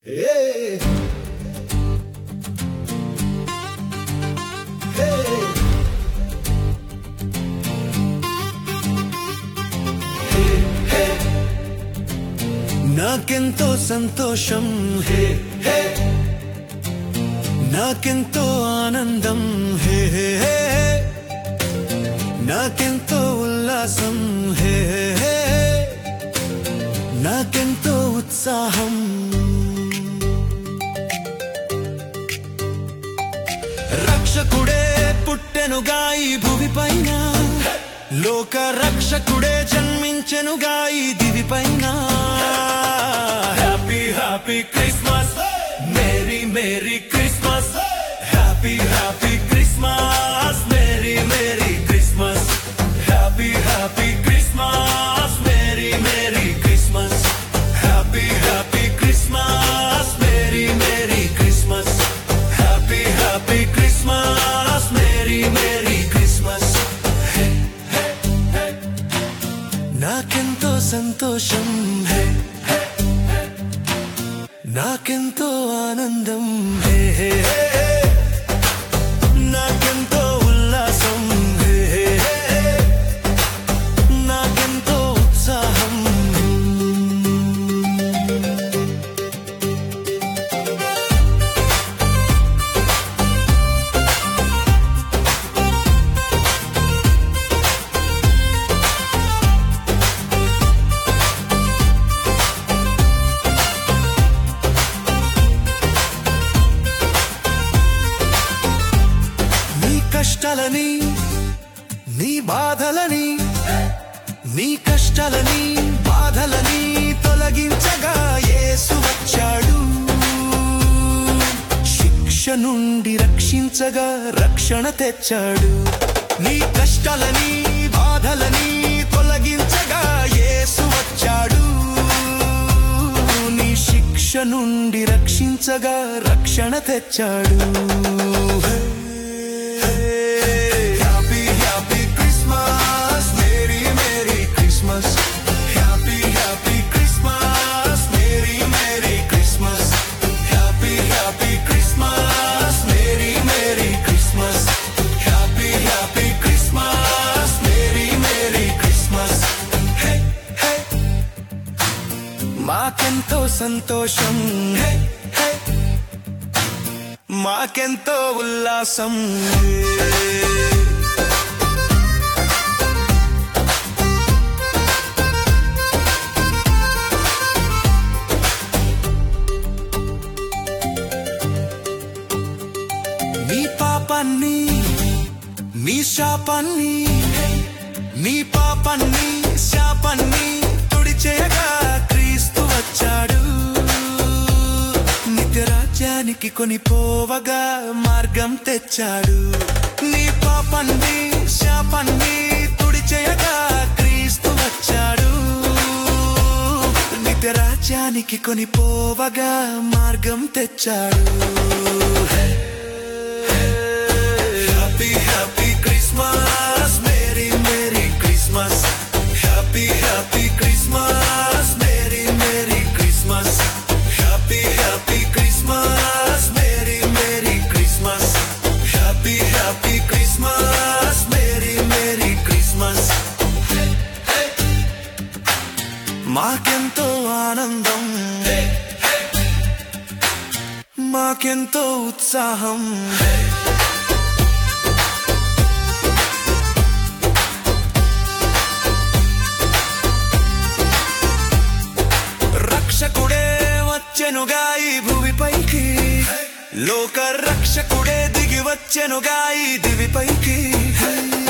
Hey. Hey. నాకెంతో సంతోషం హే హే నాకెంతో ఆనందం హే హే హే నాకెంతో ఉల్లాసం హే హే హే నాకెంతో ఉత్సాహం రక్షకుడే పుట్టెనుగా ఈ భూమి పైన లోక రక్షకుడే జన్మించెనుగా ఈ దివి పైన happy happy Christmas merry merry Christmas happy happy Christmas merry merry Christmas happy happy Christmas merry merry Christmas happy happy Christmas merry merry Christmas happy happy Christmas merry merry Christmas నాకెంతో సంతోషం హే హే, హే. నాకెంతో ఆనందం హే హే హే, హే. నాకెంతో ఉల్లాసం హే హే హే, హే. నాకెంతో ఉత్సాహం నీ కష్టాలని నీ బాధలని నీ కష్టాలని బాధలని తొలగించగా యేసు వచ్చాడు శిక్ష నుండి రక్షించగా రక్షణ తెచ్చాడు నీ కష్టాలని బాధలని తొలగించగా యేసు వచ్చాడు నీ శిక్ష నుండి రక్షించగా రక్షణ తెచ్చాడు happy happy Christmas merry merry Christmas happy happy Christmas merry merry Christmas happy happy Christmas merry merry Christmas happy happy Christmas merry merry Christmas hey hey మాకెంతో సంతోషం హే హే మాకెంతో ఉల్లాసం నీ పాపాన్ని నీ శాపాన్ని నీ పాపాన్ని శాపాన్ని తుడిచేయగా క్రీస్తు వచ్చాడు నిత్య రాజ్యానికి కొనిపోవగా మార్గం తెచ్చాడు నీ పాపాన్ని శాపాన్ని తుడిచేయగా క్రీస్తు వచ్చాడు నిత్య రాజ్యానికి కొనిపోవగా మార్గం తెచ్చాడు happy happy Christmas merry merry Christmas happy happy Christmas merry merry Christmas happy happy Christmas merry merry Christmas happy happy Christmas merry merry Christmas మాకెంతో ఆనందం మాకెంతో ఉత్సాహం రక్షకుడే వచ్చెనుగా ఈ భూమిపైకి లోక రక్షకుడే దిగి వచ్చెనుగా ఈ దివిపైకి